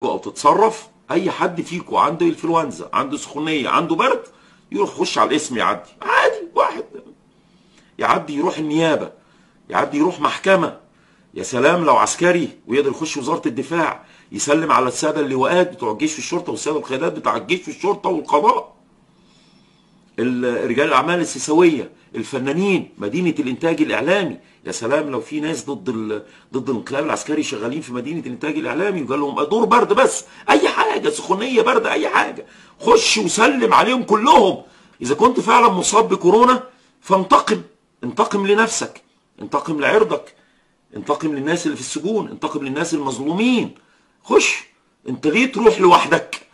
او تتصرف اي حد فيكم عنده انفلونزا عنده سخونيه عنده برد يروح يخش على الاسم يعدي عادي واحد يعدي يروح النيابه يعدي يروح محكمه يا سلام لو عسكري ويقدر يخش وزاره الدفاع يسلم على الساده اللواءات بتوع الجيش والشرطه والساده القيادات بتاع الجيش والشرطه والقضاء ال- رجال الاعمال السياسويه الفنانين مدينه الانتاج الاعلامي يا سلام لو في ناس ضد ال... ضد الانقلاب العسكري شغالين في مدينه الانتاج الاعلامي وقال لهم دور برد بس اي حاجه سخونيه برد اي حاجه خش وسلم عليهم كلهم اذا كنت فعلا مصاب بكورونا فانتقم انتقم لنفسك انتقم لعرضك انتقم للناس اللي في السجون انتقم للناس المظلومين خش انت ليه تروح لوحدك